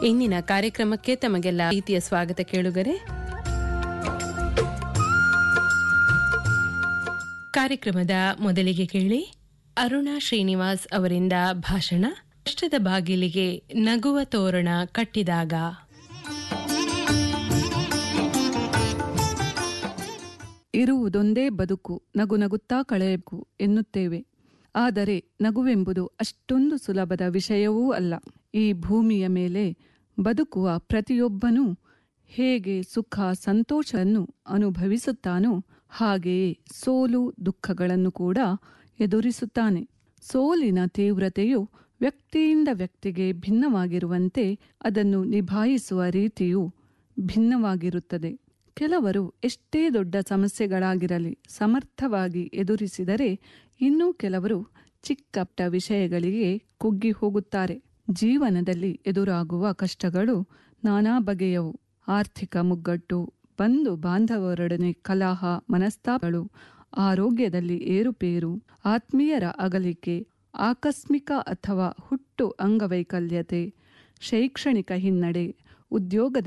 ಇಂದಿನ ಕಾರ್ಯಕ್ರಮಕ್ಕೆ ತಮಗೆಲ್ಲ ಪ್ರೀತಿಯ ಸ್ವಾಗತ ಕೇಳುಗರೆ ಕಾರ್ಯಕ್ರಮದ ಮೊದಲಿಗೆ ಕೇಳಿ ಅರುಣಾ ಶ್ರೀನಿವಾಸ್ ಅವರಿಂದ ಭಾಷಣ ಕಷ್ಟದ ಬಾಗಿಲಿಗೆ ನಗುವ ತೋರಣ ಕಟ್ಟಿದಾಗ ಇರುವುದೊಂದೇ ಬದುಕು ನಗು ನಗುತ್ತಾ ಕಳೆಯಬೇಕು ಎನ್ನುತ್ತೇವೆ ಆದರೆ ನಗುವೆಂಬುದು ಅಷ್ಟೊಂದು ಸುಲಭದ ವಿಷಯವೂ ಅಲ್ಲ ಈ ಭೂಮಿಯ ಮೇಲೆ ಬದುಕುವ ಪ್ರತಿಯೊಬ್ಬನೂ ಹೇಗೆ ಸುಖ ಸಂತೋಷವನ್ನು ಅನುಭವಿಸುತ್ತಾನೋ ಹಾಗೆಯೇ ಸೋಲು ದುಃಖಗಳನ್ನು ಕೂಡ ಎದುರಿಸುತ್ತಾನೆ ಸೋಲಿನ ತೀವ್ರತೆಯು ವ್ಯಕ್ತಿಯಿಂದ ವ್ಯಕ್ತಿಗೆ ಭಿನ್ನವಾಗಿರುವಂತೆ ಅದನ್ನು ನಿಭಾಯಿಸುವ ರೀತಿಯು ಭಿನ್ನವಾಗಿರುತ್ತದೆ ಕೆಲವರು ಎಷ್ಟೇ ದೊಡ್ಡ ಸಮಸ್ಯೆಗಳಾಗಿರಲಿ ಸಮರ್ಥವಾಗಿ ಎದುರಿಸಿದರೆ ಇನ್ನೂ ಕೆಲವರು ಚಿಕ್ಕಪುಟ್ಟ ವಿಷಯಗಳಿಗೆ ಕುಗ್ಗಿ ಹೋಗುತ್ತಾರೆ ಜೀವನದಲ್ಲಿ ಎದುರಾಗುವ ಕಷ್ಟಗಳು ನಾನಾ ಬಗೆಯವು ಆರ್ಥಿಕ ಮುಗ್ಗಟ್ಟು ಬಂಧು ಬಾಂಧವರೊಡನೆ ಕಲಹ ಮನಸ್ತಾಪಗಳು ಆರೋಗ್ಯದಲ್ಲಿ ಏರುಪೇರು ಆತ್ಮೀಯರ ಅಗಲಿಕೆ ಆಕಸ್ಮಿಕ ಅಥವಾ ಹುಟ್ಟು ಅಂಗವೈಕಲ್ಯತೆ ಶೈಕ್ಷಣಿಕ ಹಿನ್ನಡೆ ಉದ್ಯೋಗದ